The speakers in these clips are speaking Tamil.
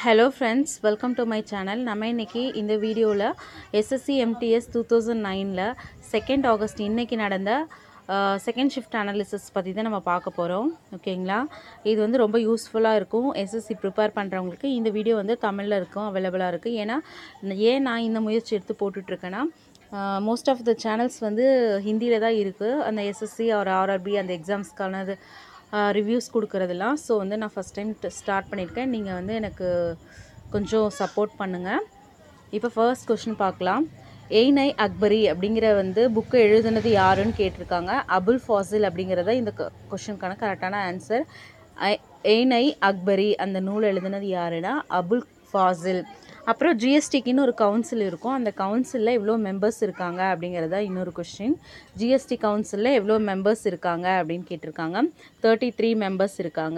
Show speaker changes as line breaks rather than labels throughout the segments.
hello friends welcome to my channel நம்ம இன்னைக்கு இந்த வீடியோவில் எஸ்எஸ்சி எம்டிஎஸ் டூ தௌசண்ட் நைனில் செகண்ட் ஆகஸ்ட் இன்னைக்கு நடந்த செகண்ட் ஷிஃப்ட் அனாலிசிஸ் பற்றி தான் நம்ம பார்க்க போகிறோம் ஓகேங்களா இது வந்து ரொம்ப யூஸ்ஃபுல்லாக இருக்கும் எஸ்எஸ்சி ப்ரிப்பேர் பண்ணுறவங்களுக்கு இந்த வீடியோ வந்து தமிழில் இருக்கும் அவைலபிளாக இருக்குது ஏன்னா ஏன் நான் இந்த முயற்சி எடுத்து போட்டுட்ருக்கேன்னா மோஸ்ட் ஆஃப் த சேனல்ஸ் வந்து ஹிந்தியில் தான் இருக்குது அந்த எஸ்எஸ்சி ஒரு ஆர்ஆர்பி அந்த எக்ஸாம்ஸ்க்கானது ரிவ்யூஸ் கொடுக்குறதெல்லாம் ஸோ வந்து நான் ஃபஸ்ட் டைம் ஸ்டார்ட் பண்ணியிருக்கேன் நீங்கள் வந்து எனக்கு கொஞ்சம் சப்போர்ட் பண்ணுங்கள் இப்போ ஃபர்ஸ்ட் கொஷின் பார்க்கலாம் எய்னை அக்பரி அப்படிங்கிற வந்து புக்கு எழுதுனது யாருன்னு கேட்டிருக்காங்க அபுல் ஃபாசில் அப்படிங்கிறத இந்த கொஷனுக்கான கரெக்டான ஆன்சர் எய்னை அக்பரி அந்த நூல் எழுதுனது யாருன்னா அபுல் ஃபாசில் அப்புறம் ஜிஎஸ்டிக்குன்னு ஒரு கவுன்சில் இருக்கும் அந்த கவுன்சிலில் எவ்வளோ மெம்பர்ஸ் இருக்காங்க அப்படிங்கிறதா இன்னொரு கொஸ்டின் ஜிஎஸ்டி கவுன்சிலில் எவ்வளோ மெம்பர்ஸ் இருக்காங்க அப்படின்னு கேட்டிருக்காங்க தேர்ட்டி த்ரீ மெம்பர்ஸ் இருக்காங்க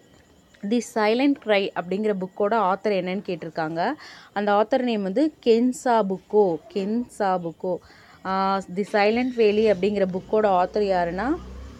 தி சைலண்ட் க்ரை அப்படிங்கிற புக்கோட ஆத்தர் என்னன்னு கேட்டிருக்காங்க அந்த ஆத்தர் நேம் வந்து கென்சா புக்கோ கென்சா புக்கோ தி சைலண்ட் வேலி அப்படிங்கிற புக்கோட ஆத்தர் யாருன்னா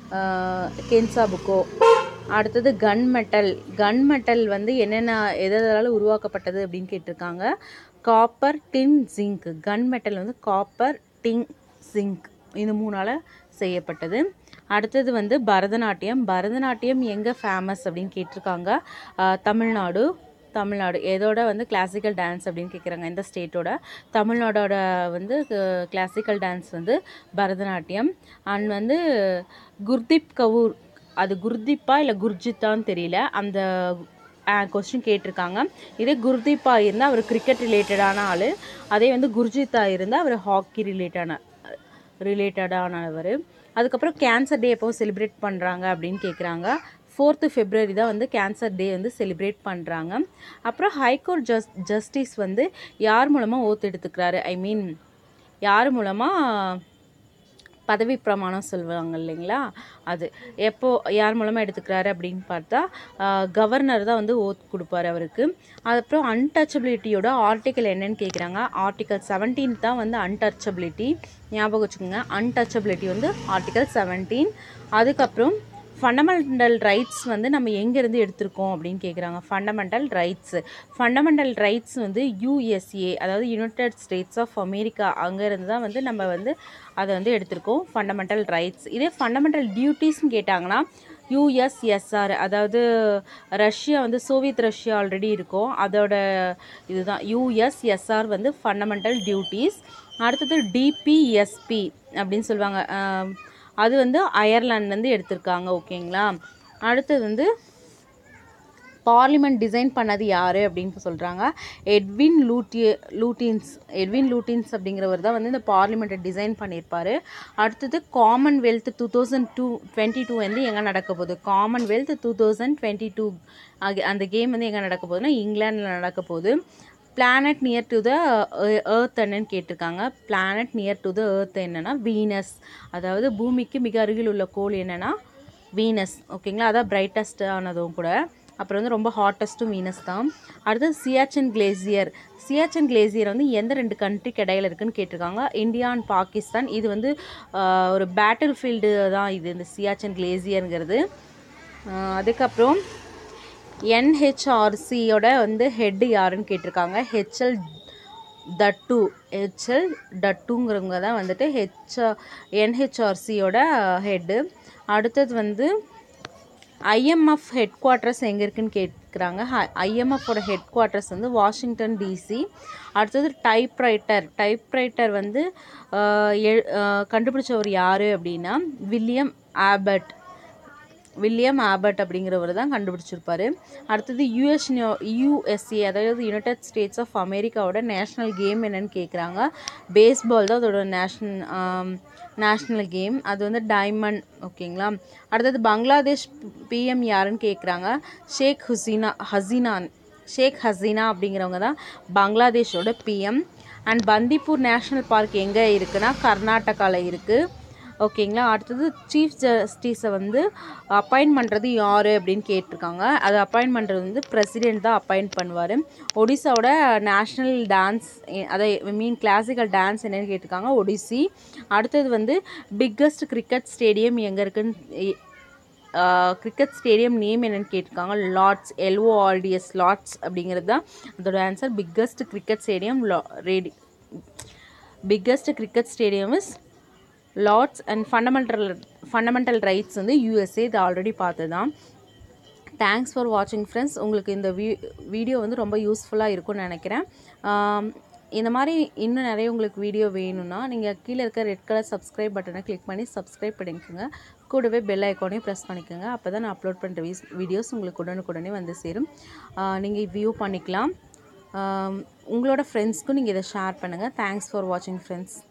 கென்சா புக்கோ அடுத்தது கன் மெட்டல் கன் மெட்டல் வந்து என்னென்ன எதால உருவாக்கப்பட்டது அப்படின்னு கேட்டிருக்காங்க copper tin zinc gun metal வந்து காப்பர் டின் ஜிங்க் இது மூணால் செய்யப்பட்டது அடுத்தது வந்து பரதநாட்டியம் பரதநாட்டியம் எங்கே ஃபேமஸ் அப்படின்னு கேட்டிருக்காங்க தமிழ்நாடு தமிழ்நாடு எதோட வந்து கிளாசிக்கல் டான்ஸ் அப்படின்னு கேட்குறாங்க எந்த ஸ்டேட்டோட தமிழ்நாடோட வந்து கிளாசிக்கல் டான்ஸ் வந்து பரதநாட்டியம் அண்ட் வந்து குர்தீப் கவுர் அது குர்தீப்பா இல்லை குர்ஜித்தான்னு தெரியல அந்த கொஸ்டின் கேட்டிருக்காங்க இதே குர்தீப்பா இருந்தால் அவர் கிரிக்கெட் ரிலேட்டடான ஆள் அதே வந்து குர்ஜித்தா இருந்தால் அவர் ஹாக்கி ரிலேட்டான ரிலேட்டடானவர் அதுக்கப்புறம் கேன்சர் டே எப்போ செலிப்ரேட் பண்ணுறாங்க அப்படின்னு கேட்குறாங்க ஃபோர்த்து ஃபெப்ரவரி தான் வந்து கேன்சர் டே வந்து செலிப்ரேட் பண்ணுறாங்க அப்புறம் ஹைகோர்ட் ஜஸ் ஜஸ்டிஸ் வந்து யார் மூலமாக ஓத்து எடுத்துக்கிறாரு ஐ மீன் யார் மூலமாக பதவி பிரமாணம் சொல்லுவாங்க இல்லைங்களா அது எப்போ யார் மூலமாக எடுத்துக்கிறாரு அப்படின்னு பார்த்தா கவர்னர் தான் வந்து ஓத் கொடுப்பாரு அவருக்கு அதுக்கப்புறம் அன்டச்சபிலிட்டியோட ஆர்டிக்கல் என்னன்னு கேட்குறாங்க ஆர்டிக்கல் செவன்டீன் தான் வந்து அன்டச்சபிலிட்டி ஞாபகம் வச்சுக்கோங்க அன்டச்சபிலிட்டி வந்து ஆர்டிக்கல் செவன்டீன் அதுக்கப்புறம் ஃபண்டமெண்டல் ரைட்ஸ் வந்து நம்ம எங்கேருந்து எடுத்திருக்கோம் அப்படின்னு கேட்குறாங்க ஃபண்டமெண்டல் ரைட்ஸு ஃபண்டமெண்டல் ரைட்ஸ் வந்து யூஎஸ்ஏ அதாவது யுனைடெட் ஸ்டேட்ஸ் ஆஃப் அமெரிக்கா அங்கேருந்து தான் வந்து நம்ம வந்து அதை வந்து எடுத்திருக்கோம் ஃபண்டமெண்டல் ரைட்ஸ் இதே ஃபண்டமெண்டல் டியூட்டிஸ்ன்னு கேட்டாங்கன்னா யூஎஸ்எஸ்ஆர் அதாவது ரஷ்யா வந்து சோவியத் ரஷ்யா ஆல்ரெடி இருக்கும் அதோட இதுதான் யூஎஸ்எஸ்ஆர் வந்து ஃபண்டமெண்டல் டியூட்டிஸ் அடுத்தது டிபிஎஸ்பி அப்படின்னு சொல்லுவாங்க அது வந்து அயர்லாண்ட்லேருந்து எடுத்திருக்காங்க ஓகேங்களா அடுத்தது வந்து பார்லிமெண்ட் டிசைன் பண்ணது யார் அப்படின்னு சொல்கிறாங்க எட்வின் லூட்டிய லூட்டின்ஸ் எட்வின் லூட்டின்ஸ் அப்படிங்கிறவர் தான் வந்து இந்த பார்லிமெண்ட்டை டிசைன் பண்ணியிருப்பார் அடுத்தது Commonwealth two thousand two twenty two வந்து எங்கே நடக்க போகுது Commonwealth two thousand twenty two அந்த கேம் வந்து எங்கே நடக்க போகுதுன்னா இங்கிலாண்டில் நடக்க போகுது planet near to the earth என்னன்னு கேட்டிருக்காங்க planet near to the earth என்னென்னா வீனஸ் அதாவது பூமிக்கு மிக அருகில் உள்ள கோள் என்னென்னா வீனஸ் ஓகேங்களா அதான் பிரைட்டஸ்ட் ஆனதும் கூட அப்புறம் வந்து ரொம்ப ஹாட்டஸ்ட்டும் வீனஸ் தான் அடுத்தது சியாச்சன் கிளேசியர் சியாச்சன் கிளேசியர் வந்து எந்த ரெண்டு கண்ட்ரிக்கு இடையில இருக்குன்னு கேட்டிருக்காங்க இந்தியா அண்ட் பாகிஸ்தான் இது வந்து ஒரு பேட்டில் ஃபீல்டு தான் இது இந்த சியாச்சன் கிளேசியருங்கிறது அதுக்கப்புறம் என்ஹெச்ஆர்சியோட வந்து ஹெட்டு யாருன்னு கேட்டிருக்காங்க ஹெச்எல் தட்டு ஹெச்எல் டட்டுங்கிறவங்க தான் வந்துட்டு ஹெச் என்ஹெச்ஆர்சியோட ஹெட்டு அடுத்தது வந்து ஐஎம்எஃப் ஹெட் குவார்ட்டர்ஸ் எங்கே இருக்குன்னு கேட்குறாங்க ஐஎம்எஃபோட ஹெட் குவார்ட்டர்ஸ் வந்து வாஷிங்டன் டிசி அடுத்தது டைப்ரைட்டர் டைப்ரைட்டர் வந்து கண்டுபிடிச்சவர் யார் அப்படின்னா வில்லியம் ஆபர்ட் வில்லியம் ஆபர்ட் அப்படிங்கிறவர் தான் கண்டுபிடிச்சிருப்பாரு அடுத்தது யூஎஸ் யூஎஸ்ஏ அதாவது யுனைடெட் ஸ்டேட்ஸ் ஆஃப் அமெரிக்காவோட நேஷ்னல் கேம் என்னன்னு கேட்குறாங்க பேஸ்பால் தான் அதோட நேஷ்னல் நேஷ்னல் கேம் அது வந்து டைமண்ட் ஓகேங்களா அடுத்தது பங்களாதேஷ் பிஎம் யாருன்னு கேட்குறாங்க ஷேக் ஹுசீனா ஹசீனான் ஷேக் ஹசீனா அப்படிங்கிறவங்க தான் பங்களாதேஷோட PM and Bandipur national park எங்கே இருக்குன்னா கர்நாடகாவில் இருக்குது ஓகேங்களா அடுத்தது சீஃப் ஜஸ்டிஸை வந்து அப்பாயிண்ட் பண்ணுறது யார் அப்படின்னு கேட்டிருக்காங்க அதை அப்பாயிண்ட் பண்ணுறது வந்து பிரசிடெண்ட் தான் அப்பாயிண்ட் பண்ணுவார் ஒடிசாவோட நேஷ்னல் டான்ஸ் அதை மீன் கிளாசிக்கல் டான்ஸ் என்னென்னு கேட்டிருக்காங்க ஒடிசி அடுத்தது வந்து பிக்கஸ்ட் கிரிக்கெட் ஸ்டேடியம் எங்கே இருக்குன்னு கிரிக்கெட் ஸ்டேடியம் நேம் என்னன்னு கேட்டிருக்காங்க லார்ட்ஸ் எல்ஓஆர்டிஎஸ் லார்ட்ஸ் அப்படிங்கிறது தான் அதோட answer biggest cricket stadium ready biggest cricket stadium is Lord's and fundamental fundamental rights வந்து யூஎஸ்ஏ இது ஆல்ரெடி பார்த்து தான் தேங்க்ஸ் ஃபார் வாட்சிங் ஃப்ரெண்ட்ஸ் உங்களுக்கு இந்த வீ வீடியோ வந்து ரொம்ப யூஸ்ஃபுல்லாக இருக்கும்னு நினைக்கிறேன் ஆம், இந்த மாதிரி இன்னும் நிறைய உங்களுக்கு வீடியோ வேணும்னா நீங்கள் கீழே இருக்க ரெட் கலர் சப்ஸ்கிரைப் பட்டனை கிளிக் பண்ணி சப்ஸ்கிரைப் பண்ணிக்கோங்க கூடவே பெல் ஐக்கானையும் ப்ரெஸ் பண்ணிக்கோங்க அப்போ தான் நான் அப்லோட் பண்ணுற வீஸ் வீடியோஸ் உங்களுக்கு உடனுக்குடனே வந்து சேரும் நீங்கள் வியூ பண்ணிக்கலாம் ஆம், உங்களோட ஃப்ரெண்ட்ஸ்க்கும் நீங்கள் இதை ஷேர் பண்ணுங்கள் தேங்க்ஸ் ஃபார் வாட்சிங் ஃப்ரெண்ட்ஸ்